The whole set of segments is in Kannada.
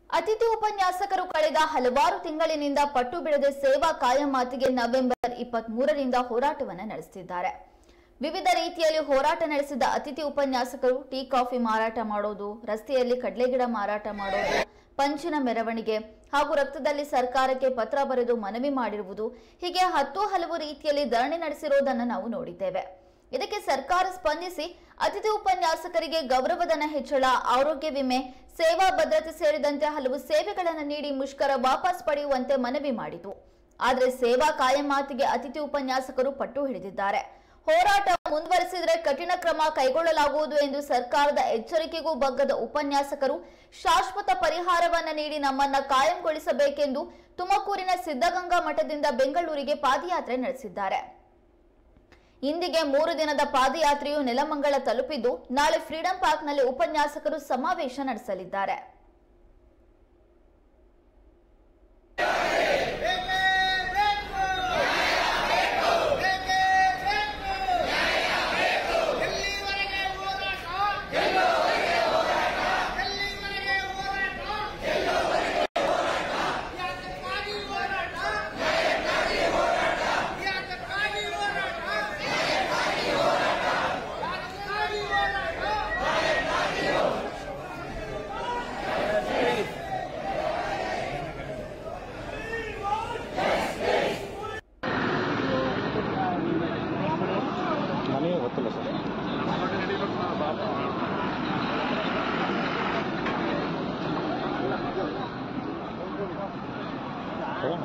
ಅತಿಥಿ ಉಪನ್ಯಾಸಕರು ಕಳೆದ ಹಲವಾರು ತಿಂಗಳಿನಿಂದ ಪಟ್ಟು ಬಿಡದೆ ಸೇವಾ ಕಾಯಂ ಮಾತಿಗೆ ನವೆಂಬರ್ ಇಪ್ಪತ್ತ್ ಮೂರರಿಂದ ಹೋರಾಟವನ್ನು ನಡೆಸುತ್ತಿದ್ದಾರೆ ವಿವಿಧ ರೀತಿಯಲ್ಲಿ ಹೋರಾಟ ನಡೆಸಿದ ಅತಿಥಿ ಉಪನ್ಯಾಸಕರು ಟೀ ಕಾಫಿ ಮಾರಾಟ ಮಾಡೋದು ರಸ್ತೆಯಲ್ಲಿ ಕಡಲೆಗಿಡ ಮಾರಾಟ ಮಾಡೋದು ಪಂಚಿನ ಮೆರವಣಿಗೆ ಹಾಗೂ ರಕ್ತದಲ್ಲಿ ಸರ್ಕಾರಕ್ಕೆ ಪತ್ರ ಬರೆದು ಮನವಿ ಮಾಡಿರುವುದು ಹೀಗೆ ಹತ್ತು ಹಲವು ರೀತಿಯಲ್ಲಿ ಧರಣಿ ನಡೆಸಿರುವುದನ್ನು ನಾವು ನೋಡಿದ್ದೇವೆ ಇದಕ್ಕೆ ಸರ್ಕಾರ ಸ್ಪಂದಿಸಿ ಅತಿಥಿ ಉಪನ್ಯಾಸಕರಿಗೆ ಗೌರವಧನ ಹೆಚ್ಚಳ ಆರೋಗ್ಯ ವಿಮೆ ಸೇವಾ ಭದ್ರತೆ ಸೇರಿದಂತೆ ಹಲವು ಸೇವೆಗಳನ್ನು ನೀಡಿ ಮುಷ್ಕರ ವಾಪಸ್ ಪಡೆಯುವಂತೆ ಮನವಿ ಮಾಡಿತು ಆದರೆ ಸೇವಾ ಕಾಯಂ ಮಾತಿಗೆ ಅತಿಥಿ ಉಪನ್ಯಾಸಕರು ಪಟ್ಟು ಹಿಡಿದಿದ್ದಾರೆ ಹೋರಾಟ ಮುಂದುವರೆಸಿದರೆ ಕಠಿಣ ಕ್ರಮ ಕೈಗೊಳ್ಳಲಾಗುವುದು ಎಂದು ಸರ್ಕಾರದ ಎಚ್ಚರಿಕೆಗೂ ಬಗ್ಗದ ಉಪನ್ಯಾಸಕರು ಶಾಶ್ವತ ಪರಿಹಾರವನ್ನ ನೀಡಿ ನಮ್ಮನ್ನ ಕಾಯಂಗೊಳಿಸಬೇಕೆಂದು ತುಮಕೂರಿನ ಸಿದ್ಧಗಂಗಾ ಮಠದಿಂದ ಬೆಂಗಳೂರಿಗೆ ಪಾದಯಾತ್ರೆ ನಡೆಸಿದ್ದಾರೆ ಇಂದಿಗೆ ಮೂರು ದಿನದ ಪಾದಯಾತ್ರೆಯು ನೆಲಮಂಗಲ ತಲುಪಿದ್ದು ನಾಳೆ ಫ್ರೀಡಂ ಪಾರ್ಕ್ನಲ್ಲಿ ಉಪನ್ಯಾಸಕರು ಸಮಾವೇಶ ನಡೆಸಲಿದ್ದಾರೆ ಎಲ್ಲಿವರೆಗೆ ಹೋರಾಟ ಎಲ್ಲಿವರೆಗೆ ಹೋರಾಟ ಯಾತಕ್ಕಾಗಿ ಹೋರಾಟ ಯಾತಕ್ಕಾಗಿ ಹೋರಾಟ ಯಾತಕ್ಕಾಗಿ ಹೋರಾಟ ನನಗೆ ಗೊತ್ತಿಲ್ಲ ಸರ್ ತಗೋಣ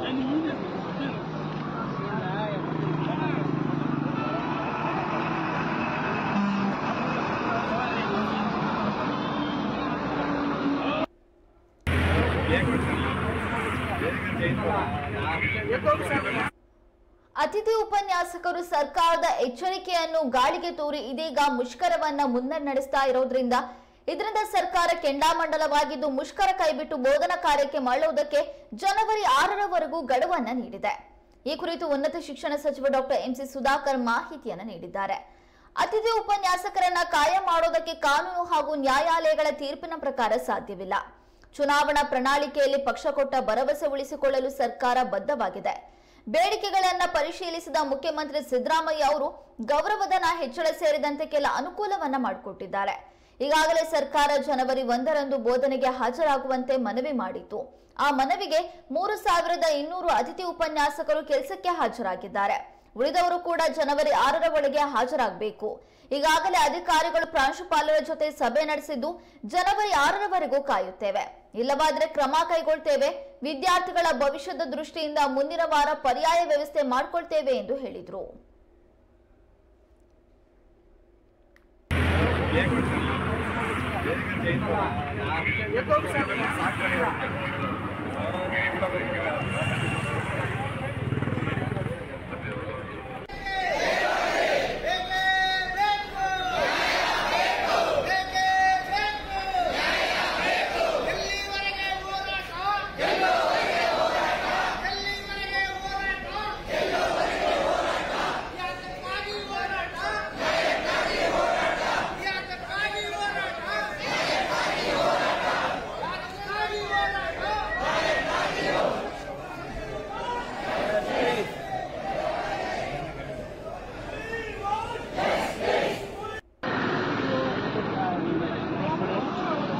ಅತಿಥಿ ಉಪನ್ಯಾಸಕರು ಸರ್ಕಾರದ ಎಚ್ಚರಿಕೆಯನ್ನು ಗಾಳಿಗೆ ತೂರಿ ಇದೀಗ ಮುಷ್ಕರವನ್ನ ಮುನ್ನಡೆಸ್ತಾ ಇರೋದ್ರಿಂದ ಇದರಿಂದ ಸರ್ಕಾರ ಕೆಂಡಾಮಂಡಲವಾಗಿದ್ದು ಮುಷ್ಕರ ಕೈಬಿಟ್ಟು ಬೋಧನಾ ಕಾರ್ಯಕ್ಕೆ ಮರಳುವುದಕ್ಕೆ ಜನವರಿ ಆರರವರೆಗೂ ಗಡುವನ್ನ ನೀಡಿದೆ ಈ ಕುರಿತು ಉನ್ನತ ಶಿಕ್ಷಣ ಸಚಿವ ಡಾಕ್ಟರ್ ಎಂಸಿ ಸುಧಾಕರ್ ಮಾಹಿತಿಯನ್ನ ನೀಡಿದ್ದಾರೆ ಅತಿಥಿ ಉಪನ್ಯಾಸಕರನ್ನ ಕಾಯಂ ಮಾಡೋದಕ್ಕೆ ಕಾನೂನು ಹಾಗೂ ನ್ಯಾಯಾಲಯಗಳ ತೀರ್ಪಿನ ಪ್ರಕಾರ ಸಾಧ್ಯವಿಲ್ಲ ಚುನಾವಣಾ ಪ್ರಣಾಳಿಕೆಯಲ್ಲಿ ಪಕ್ಷ ಕೊಟ್ಟ ಭರವಸೆ ಉಳಿಸಿಕೊಳ್ಳಲು ಸರ್ಕಾರ ಬದ್ಧವಾಗಿದೆ ಬೇಡಿಕೆಗಳನ್ನ ಪರಿಶೀಲಿಸಿದ ಮುಖ್ಯಮಂತ್ರಿ ಸಿದ್ದರಾಮಯ್ಯ ಅವರು ಗೌರವಧನ ಹೆಚ್ಚಳ ಸೇರಿದಂತೆ ಕೆಲ ಅನುಕೂಲವನ್ನ ಮಾಡಿಕೊಟ್ಟಿದ್ದಾರೆ ಈಗಾಗಲೇ ಸರ್ಕಾರ ಜನವರಿ ಒಂದರಂದು ಬೋಧನೆಗೆ ಹಾಜರಾಗುವಂತೆ ಮನವಿ ಮಾಡಿತ್ತು ಆ ಮನವಿಗೆ ಮೂರು ಸಾವಿರದ ಇನ್ನೂರು ಅತಿಥಿ ಉಪನ್ಯಾಸಕರು ಕೆಲಸಕ್ಕೆ ಹಾಜರಾಗಿದ್ದಾರೆ ಉಳಿದವರು ಕೂಡ ಜನವರಿ ಆರರ ಒಳಗೆ ಹಾಜರಾಗಬೇಕು ಈಗಾಗಲೇ ಅಧಿಕಾರಿಗಳು ಪ್ರಾಂಶುಪಾಲರ ಜೊತೆ ಸಭೆ ನಡೆಸಿದ್ದು ಜನವರಿ ಆರರವರೆಗೂ ಕಾಯುತ್ತೇವೆ ಇಲ್ಲವಾದ್ರೆ ಕ್ರಮ ಕೈಗೊಳ್ತೇವೆ ವಿದ್ಯಾರ್ಥಿಗಳ ಭವಿಷ್ಯದ ದೃಷ್ಟಿಯಿಂದ ಮುಂದಿನ ವಾರ ಪರ್ಯಾಯ ವ್ಯವಸ್ಥೆ ಮಾಡ್ಕೊಳ್ತೇವೆ ಎಂದು ಹೇಳಿದ್ರು ये तो